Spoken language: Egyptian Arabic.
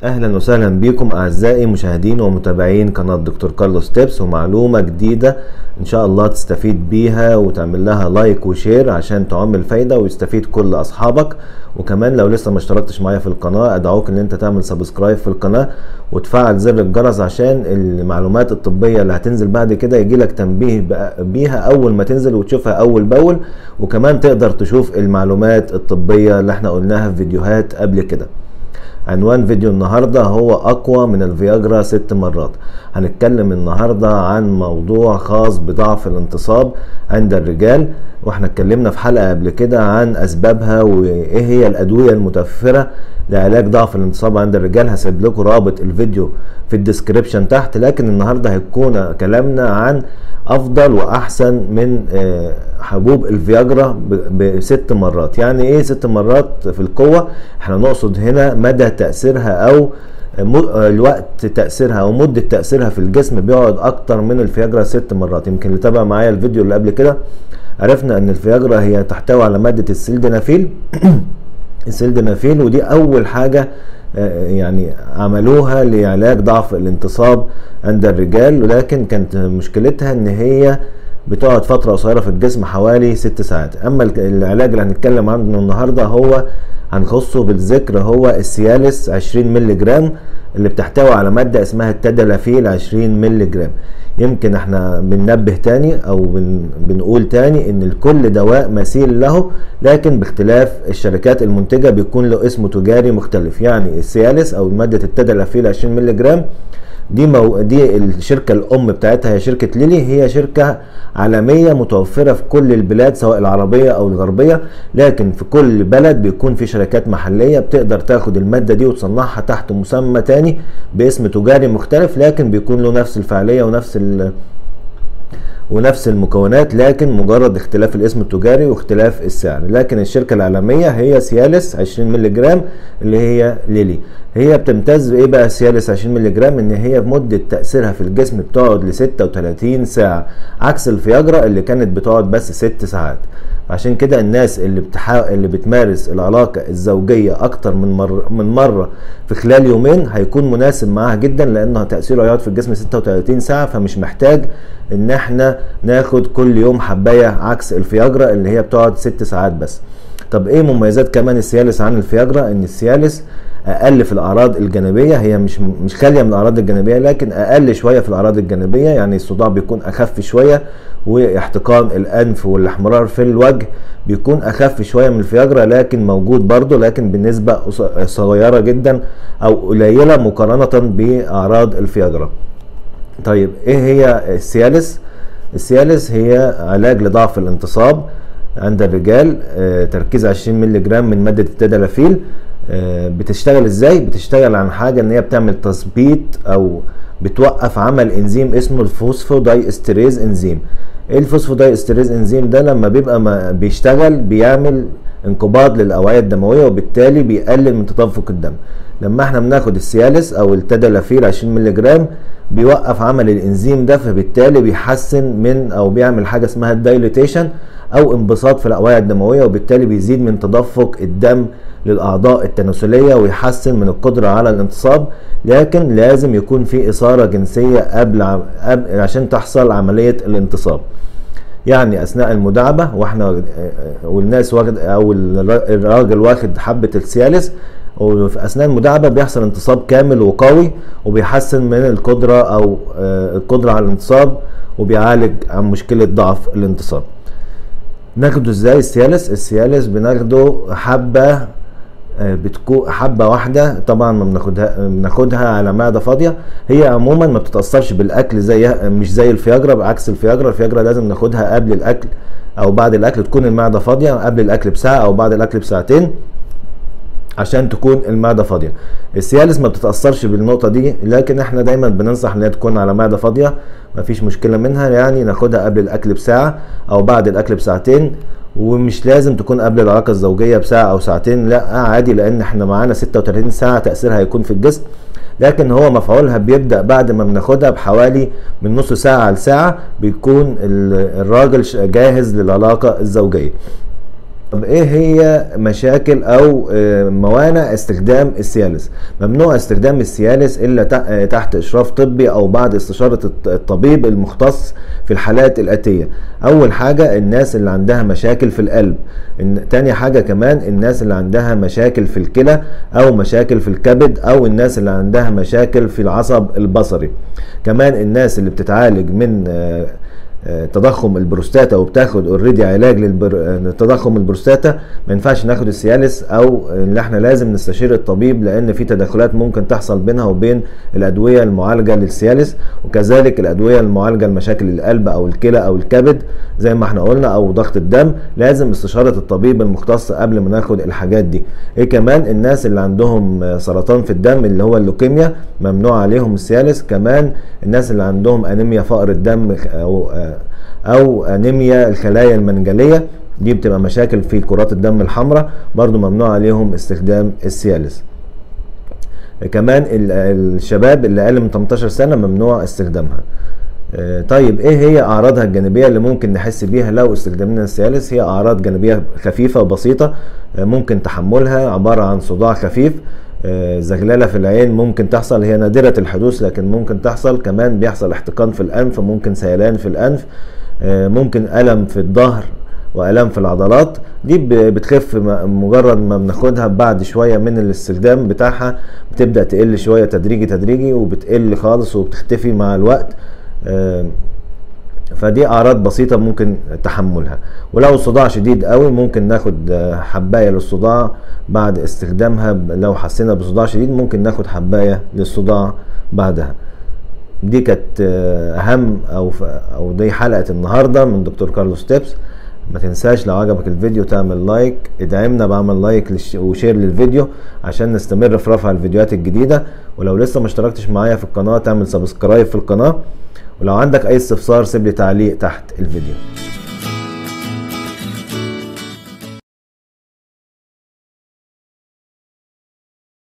اهلا وسهلا بكم اعزائي مشاهدين ومتابعين قناه دكتور كارلوس تيبس ومعلومه جديده ان شاء الله تستفيد بيها وتعمل لها لايك وشير عشان تعم الفايده ويستفيد كل اصحابك وكمان لو لسه ما اشتركتش معايا في القناه ادعوك ان انت تعمل سبسكرايب في القناه وتفعل زر الجرس عشان المعلومات الطبيه اللي هتنزل بعد كده يجيلك تنبيه بيها اول ما تنزل وتشوفها اول باول وكمان تقدر تشوف المعلومات الطبيه اللي احنا قلناها في فيديوهات قبل كده عنوان فيديو النهاردة هو أقوى من الفياجرا ست مرات هنتكلم النهاردة عن موضوع خاص بضعف الانتصاب عند الرجال واحنا اتكلمنا في حلقة قبل كده عن أسبابها وإيه هي الأدوية المتوفرة لعلاج ضعف الانتصاب عند الرجال هسيب لكم رابط الفيديو في الديسكريبشن تحت لكن النهاردة هيكون كلامنا عن افضل واحسن من حبوب الفياجرا بست مرات يعني ايه ست مرات في القوه احنا نقصد هنا مدى تاثيرها او الوقت تاثيرها او مده تاثيرها في الجسم بيقعد اكتر من الفياجرا ست مرات يمكن اللي تابع معايا الفيديو اللي قبل كده عرفنا ان الفياجرا هي تحتوي على ماده السيلدنافيل السيلدنافيل ودي اول حاجه يعني عملوها لعلاج ضعف الانتصاب عند الرجال ولكن كانت مشكلتها ان هي بتقعد فترة قصيرة في الجسم حوالي ست ساعات اما العلاج اللي هنتكلم عنه النهاردة هو هنخصه بالذكر هو السيالس 20 مللي جرام اللي بتحتوي على مادة اسمها التدلافيل 20 مللي جرام يمكن احنا بننبه تاني او بن بنقول تاني ان الكل دواء مثيل له لكن باختلاف الشركات المنتجة بيكون له اسم تجاري مختلف يعني السيالس او مادة التدلافيل 20 مللي جرام دي مو... دي الشركه الام بتاعتها هي شركه ليلي هي شركه عالميه متوفره في كل البلاد سواء العربيه او الغربيه لكن في كل بلد بيكون في شركات محليه بتقدر تاخد الماده دي وتصنعها تحت مسمى تاني باسم تجاري مختلف لكن بيكون له نفس الفعاليه ونفس ال... ونفس المكونات لكن مجرد اختلاف الاسم التجاري واختلاف السعر لكن الشركة العالمية هي سيالس 20 مللي جرام اللي هي ليلي هي بتمتاز بايه بقى سيالس 20 مللي جرام ان هي مدة تأثيرها في الجسم بتقعد ل 36 ساعة عكس الفياجرا اللي كانت بتقعد بس 6 ساعات عشان كده الناس اللي بتحا... اللي بتمارس العلاقة الزوجية أكتر من مرة من مرة في خلال يومين هيكون مناسب معاها جدا لأنه تأثيره هيقعد في الجسم 36 ساعة فمش محتاج إن احنا ناخد كل يوم حباية عكس الفياجرا اللي هي بتقعد 6 ساعات بس. طب إيه مميزات كمان السيالس عن الفياجرا؟ إن السيالس اقل في الاعراض الجانبيه هي مش مش خاليه من الاعراض الجانبيه لكن اقل شويه في الاعراض الجانبيه يعني الصداع بيكون اخف شويه واحتقان الانف والاحمرار في الوجه بيكون اخف شويه من الفياجرا لكن موجود برضه لكن بنسبه صغيره جدا او قليله مقارنه باعراض الفياجرا طيب ايه هي السيالس السيالس هي علاج لضعف الانتصاب عند الرجال تركيز 20 مللي جرام من ماده التدلافيل بتشتغل ازاي بتشتغل عن حاجه ان هي بتعمل تثبيط او بتوقف عمل انزيم اسمه الفوسفوداي استريز انزيم ايه الفوسفوداي استريز انزيم ده لما بيبقى ما بيشتغل بيعمل انقباض للاوعيه الدمويه وبالتالي بيقلل من تدفق الدم لما احنا بناخد السيالس او التدلافيل 20 مللي جرام بيوقف عمل الانزيم ده فبالتالي بيحسن من او بيعمل حاجه اسمها الدايليتيشن او انبساط في الاوعيه الدمويه وبالتالي بيزيد من تدفق الدم للاعضاء التناسليه ويحسن من القدره على الانتصاب لكن لازم يكون في اثاره جنسيه قبل, قبل عشان تحصل عمليه الانتصاب يعني اثناء المداعبه واحنا والناس واخد او الراجل واخد حبه السيالس وفي اثناء المداعبه بيحصل انتصاب كامل وقوي وبيحسن من القدره او القدره على الانتصاب وبيعالج عن مشكله ضعف الانتصاب ناخده ازاي السيالس السيالس بناخده حبه بتكون حبه واحده طبعا ما بناخدها بناخدها على معده فاضيه هي عموما ما بتتاثرش بالاكل زي مش زي الفياجرا بعكس الفياجرا الفياجرا لازم ناخدها قبل الاكل او بعد الاكل تكون المعده فاضيه قبل الاكل بساعه او بعد الاكل بساعتين عشان تكون المعده فاضيه السيالس ما بتتاثرش بالنقطه دي لكن احنا دايما بننصح ان هي تكون على معده فاضيه مفيش مشكله منها يعني ناخدها قبل الاكل بساعه او بعد الاكل بساعتين ومش لازم تكون قبل العلاقه الزوجيه بساعه او ساعتين لا عادي لان احنا معانا 36 ساعه تاثيرها هيكون في الجسم لكن هو مفعولها بيبدا بعد ما بناخدها بحوالي من نص ساعه لساعه بيكون الراجل جاهز للعلاقه الزوجيه طب ايه هي مشاكل او آه، موانع استخدام السيالس ممنوع استخدام السيالس الا آه، تحت اشراف طبي او بعد استشارة الطبيب المختص في الحالات الاتية اول حاجة الناس اللي عندها مشاكل في القلب تاني حاجة كمان الناس اللي عندها مشاكل في الكلى او مشاكل في الكبد او الناس اللي عندها مشاكل في العصب البصري كمان الناس اللي بتتعالج من آه، تضخم البروستاتا وبتاخد اوريدي علاج لتضخم البروستاتا ما ينفعش ناخد السيالس او ان احنا لازم نستشير الطبيب لان في تداخلات ممكن تحصل بينها وبين الادويه المعالجه للسيالس وكذلك الادويه المعالجه لمشاكل القلب او الكلى او الكبد زي ما احنا قلنا او ضغط الدم لازم استشاره الطبيب المختص قبل ما ناخد الحاجات دي ايه كمان الناس اللي عندهم سرطان في الدم اللي هو اللوكيميا ممنوع عليهم السيالس كمان الناس اللي عندهم انيميا فقر الدم او او انيميا الخلايا المنجليه دي بتبقى مشاكل في كرات الدم الحمراء برضو ممنوع عليهم استخدام السيالس كمان الشباب اللي اقل من 18 سنه ممنوع استخدامها آه، طيب ايه هي اعراضها الجانبيه اللي ممكن نحس بيها لو استخدمنا السيالس هي اعراض جانبيه خفيفه وبسيطه آه، ممكن تحملها عباره عن صداع خفيف آه، زغلله في العين ممكن تحصل هي نادره الحدوث لكن ممكن تحصل كمان بيحصل احتقان في الانف ممكن سيلان في الانف آه، ممكن ألم في الظهر وألم في العضلات دي بتخف مجرد ما بناخدها بعد شوية من الاستخدام بتاعها بتبدأ تقل شوية تدريجي تدريجي وبتقل خالص وبتختفي مع الوقت آه، فدي اعراض بسيطه ممكن تحملها ولو الصداع شديد قوي ممكن ناخد آه، حبايه للصداع بعد استخدامها لو حسينا بصداع شديد ممكن ناخد حبايه للصداع بعدها دي كانت آه، اهم او او دي حلقه النهارده من دكتور كارلوس تيبس ما تنساش لو عجبك الفيديو تعمل لايك ادعمنا بعمل لايك وشير للفيديو عشان نستمر في رفع الفيديوهات الجديده ولو لسه ما اشتركتش معايا في القناه تعمل سبسكرايب في القناه ولو عندك اي استفسار سيب لي تعليق تحت الفيديو